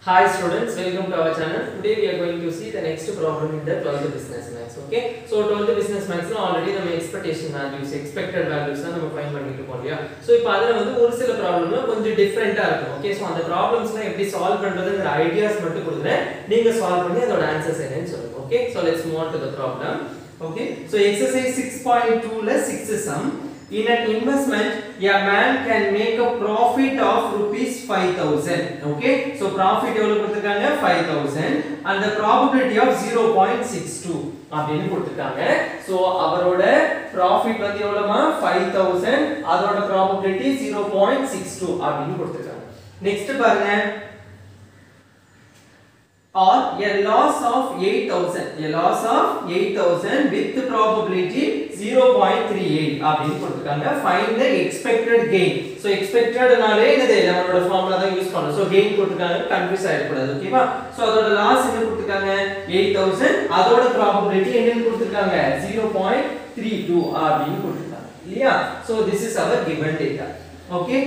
Hi students, welcome to our channel. Today we are going to see the next problem in the 12th business maths. Okay, so 12th business maths already நம்ம expectation values, expected values தான் நம்ம find பண்ணிட்டு இருக்கோம் இல்லையா so இப்போ அதில் வந்து ஒரு சில ப்ராப்ளம்ல கொஞ்சம் டிஃப்ரெண்ட்டாக இருக்கும் ஓகே ஸோ அந்த ப்ராப்ளம்ஸ்லாம் எப்படி சால்வ் பண்ணுறதுங்கிற ஐடியாஸ் மட்டும் கொடுக்குறேன் நீங்கள் சால்வ் பண்ணி அதோட ஆன்சர்ஸ் என்னன்னு சொல்லுங்க okay so let's move on to the problem okay so exercise six point டூல six sum in an investment a man can make a profit of rupees 5000 okay so profit எவ்வளவு கொடுத்திருக்காங்க 5000 and the probability of 0.62 அப்படின்னு கொடுத்திருக்காங்க so அவரோட profit வந்து எவ்வளவுமா 5000 அதோட probability 0.62 அப்படின்னு கொடுத்திருக்காங்க next பாருங்க or a loss of 8000 a loss of 8000 with probability 0.38 அப்படின்னு கொடுத்திருக்காங்க find the expected gain so expected நாலே என்னது நம்மளோட ஃபார்முலா தான் யூஸ் பண்ணோம் so gain கொடுத்திருக்காங்க கன்ஃபியூஸ் ஆயிட கூடாது ஓகேவா so அதோட லாஸ் என்ன கொடுத்திருக்காங்க 8000 அதோட probability என்னன்னு கொடுத்திருக்காங்க 0.32 அப்படின்னு கொடுத்திருக்காங்க இல்லையா so this is our given data okay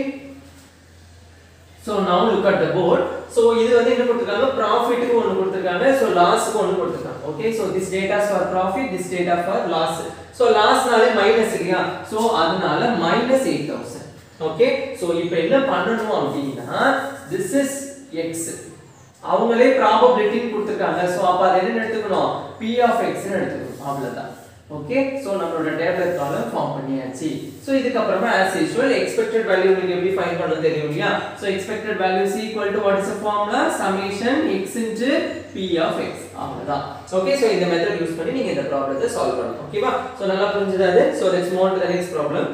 so now look at the board so இது வந்து என்ன கொடுத்திருக்காங்க ப்ராஃபிட்க்கு ஒன்னு கொடுத்திருக்காங்க so லாஸ்க்கு ஒன்னு கொடுத்திருக்காங்க okay so this data is for profit this data for loss so லாஸ்னாலே மைனஸ் இல்லையா so அதனால minus 8000 okay so இப்போ என்ன பண்ணணும் அப்படினா this is x அவங்களே ப்ராபபிலிட்டி கொடுத்திருக்காங்க so அப்ப அதை என்ன எடுத்துக்கணும் p of x னு எடுத்துக்கணும் அவ்வளவுதான் ஓகே சோ நம்மளோட டேபிள் காலம் ஃபார்ம் பண்ணியாச்சு சோ இதுக்கு அப்புறமா as usual expected value உங்களுக்கு எப்படி ஃபைண்ட் பண்ணனும் தெரியும் இல்லையா so expected value is equal to what is the formula summation x into p of x அவ்வளவுதான் ஓகே சோ இந்த மெத்தட் யூஸ் பண்ணி நீங்க இந்த ப்ராப்ளத்தை சால்வ் பண்ணணும் ஓகேவா சோ நல்லா புரிஞ்சுதா அது so let's move on to the next problem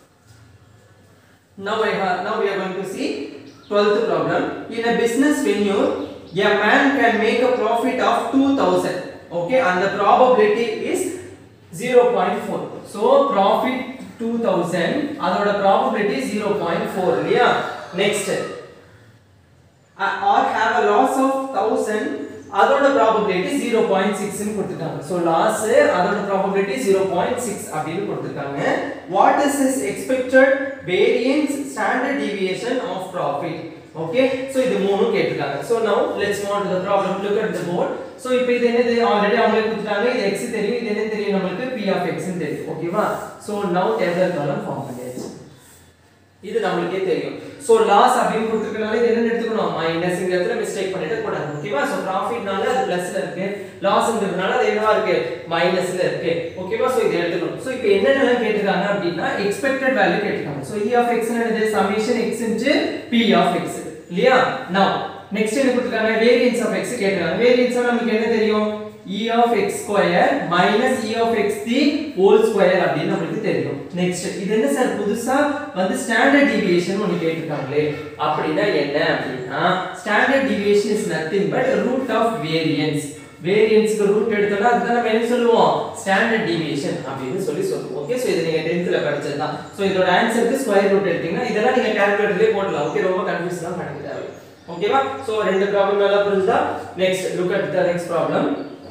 now i have now we are going to see 12th problem in a business venue a man can make a profit of 2000 okay and the probability is 0.4 so profit 2000 அதோட probability 0.4 இல்லையா next uh, or have a loss of 1000 அதோட probability 0.6 னு கொடுத்திருக்காங்க so loss அதோட probability 0.6 அப்படின்னு கொடுத்திருக்காங்க what is his expected variance standard deviation of profit okay so இது மூணும் கேட்டிருக்காங்க so now let's move on to the problem look at the board so இப்போ இது என்னது ஆல்ரெடி அவங்களே கொடுத்துட்டாங்க இது x தெரியும் இது என்ன தெரியும் நம்மளுக்கு p of x னு தெரியும் ஓகேவா so now table column form பண்ணியாச்சு இது நம்மளுக்கே தெரியும் சோ லாஸ் அப்படின்னு கொடுத்துருக்கனால இது என்ன எடுத்துக்கணும் மைனஸ் இந்த இடத்துல மிஸ்டேக் பண்ணிட்டு கூடாது ஓகேவா சோ ப்ராஃபிட்னால அது பிளஸ்ல இருக்கு லாஸ்ங்கிறதுனால அது என்னவா இருக்கு மைனஸ்ல இருக்கு ஓகேவா சோ இதை எடுத்துக்கணும் சோ இப்போ என்னென்னலாம் கேட்டிருக்காங்க அப்படின்னா எக்ஸ்பெக்டட் வேல்யூ கேட்டிருக்காங்க சோ e of x என்னது summation x into p of x இல்லையா now நெக்ஸ்ட் என்ன கொடுத்திருக்காங்க வேரியன்ஸ் ஆஃப் x கேட்டிருக்காங்க வேரியன்ஸ் நமக்கு என்ன தெரியும் e of x square minus e of x the whole square அப்படின்னு நமக்கு தெரியும் நெக்ஸ்ட் இது என்ன சார் புதுசா வந்து ஸ்டாண்டர்ட் டிவியேஷன் ஒன்னு கேட்டிருக்காங்களே அப்படின்னா என்ன அப்படின்னா standard deviation is nothing but root of variance வேரியன்ஸ்க்கு ரூட் எடுத்தோம்னா அதுதான் நம்ம என்ன சொல்லுவோம் ஸ்டாண்டர்ட் டிவியேஷன் அப்படின்னு சொல்லி சொல்லுவோம் ஓகே சோ இது நீங்க 10th ல படிச்சது தான் சோ இதோட ஆன்சருக்கு ஸ்கொயர் ரூட் எடுத்தீங்கன்னா இதெல்லாம் நீங்க கால்குலேட்டர்லயே போடலாம் ஓகே ரொம்ப கன்ஃபியூஸ்லாம் பண்ணிக்க தேவை ஓகேவா சோ ரெண்டு ப்ராப்ளம் நல்லா புரிஞ்சுதா next look at the next problem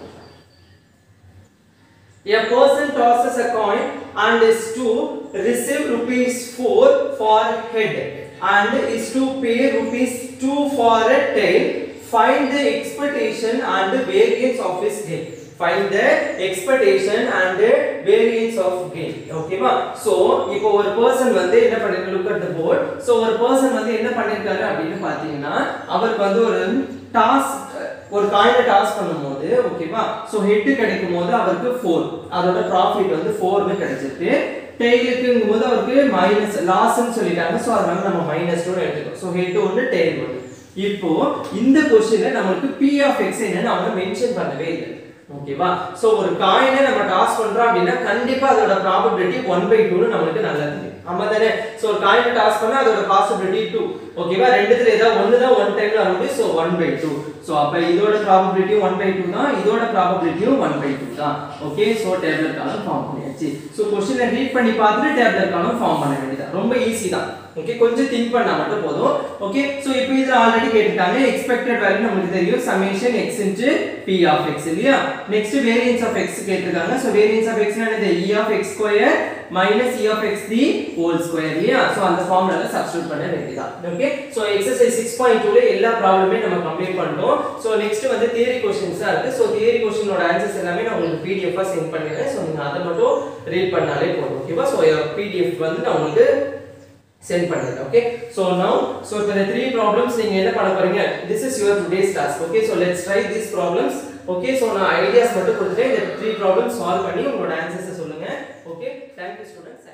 A person tosses a coin and is to receive rupees 4 for head and is to pay rupees 2 for a tail. Find the expectation and the variance of his gain. Find the expectation and the variance of gain. ஓகேவா so இப்போ ஒரு person வந்து என்ன பண்ணிருக்காரு look at the board so ஒரு person வந்து என்ன பண்ணிருக்காரு அப்படின்னு பாத்தீங்கன்னா அவருக்கு வந்து ஒரு டாஸ் ஒரு காயினை டாஸ் பண்ணும்போது ஓகேவா சோ ஹெட் கிடைக்கும் போது அவருக்கு 4 அதோட ப்ராஃபிட் வந்து 4 னு கிடைச்சிருக்கு டெய்லுக்குங்கும் போது அவருக்கு மைனஸ் லாஸ்னு சொல்லிட்டாங்க சோ அதனால நம்ம மைனஸ் 2 எடுத்துக்கோம் சோ ஹெட் ஒன்று டெய்ல் ஒன்று இப்போ இந்த கொஸ்டின்ல நமக்கு p ஆஃப் x என்னன்னு அவங்க மென்ஷன் பண்ணவே இல்லை ஓகேவா சோ ஒரு காயினை நம்ம டாஸ் பண்றோம் அப்படின்னா கண்டிப்பா அதோட ப்ராபபிலிட்டி 1 பை 2 னு நமக்கு நல்லா தெரியும் ஆமா தானே சோ ஒரு காயினை டாஸ் பண்ணா அதோட பாசிபிலிட்டி 2 ஓகேவா ரெண்டுத்துல ஏதாவது ஒன்னு தான் ஒன் டைம்ல வர முடியும் சோ 1 பை 2 சோ அப்ப இதோட ப்ராபபிலிட்டி 1 பை 2 தான் இதோட ப்ராபபிலிட்டியும் 1 பை 2 தான் okay so table column form பண்ணியாச்சு சோ क्वेश्चனை ரீட் பண்ணி பார்த்துட்டு டேபிள் காலம் ஃபார்ம் பண்ண வேண்டியது ரொம்ப ஈஸி தான் ஓகே கொஞ்சம் திங்க் பண்ணா மட்டும் போதும் ஓகே சோ இப்போ இதுல ஆல்ரெடி கேட்டிருக்காங்க எக்ஸ்பெக்டட் வேல்யூ நமக்கு தெரியும் summation x into p of x இல்லையா நெக்ஸ்ட் வேரியன்ஸ் ஆஃப் x கேட்டிருக்காங்க சோ வேரியன்ஸ் ஆஃப் x என்னது e of x square minus e of x the whole square இல்லையா ஸோ அந்த ஃபார்முலால சப்ஸ்டியூட் பண்ண வேண்டியதான் okay so exercise six point டூல எல்லா ப்ராப்ளமே நம்ம கம்ப்ளீட் பண்ணிட்டோம் ஸோ நெக்ஸ்ட் வந்து தியரி கொஸ்டின்ஸாக இருக்கு ஸோ தியரி கொஸ்டினோட ஆன்சர்ஸ் எல்லாமே நான் உங்களுக்கு பிடிஎஃபாக சென்ட் பண்ணிடுறேன் ஸோ நீங்கள் அதை மட்டும் ரீட் பண்ணாலே போதும் ஓகேவா ஸோ பிடிஎஃப் வந்து நான் உங்களுக்கு சென்ட் பண்ணிடுறேன் ஓகே ஸோ நவ் ஸோ இப்போ இந்த த்ரீ ப்ராப்ளம்ஸ் நீங்கள் என்ன பண்ண போறீங்க this is your today's task okay so let's try these problems okay so நான் ஐடியாஸ் மட்டும் கொடுத்துட்டேன் இந்த த்ரீ ப்ராப்ளம்ஸ் சால்வ் பண்ணி உங்களோட ஆன்சர்ஸை சொல்லுங்க ஓகே தேங்க்யூ ஸ்டூடெண்ட்ஸ்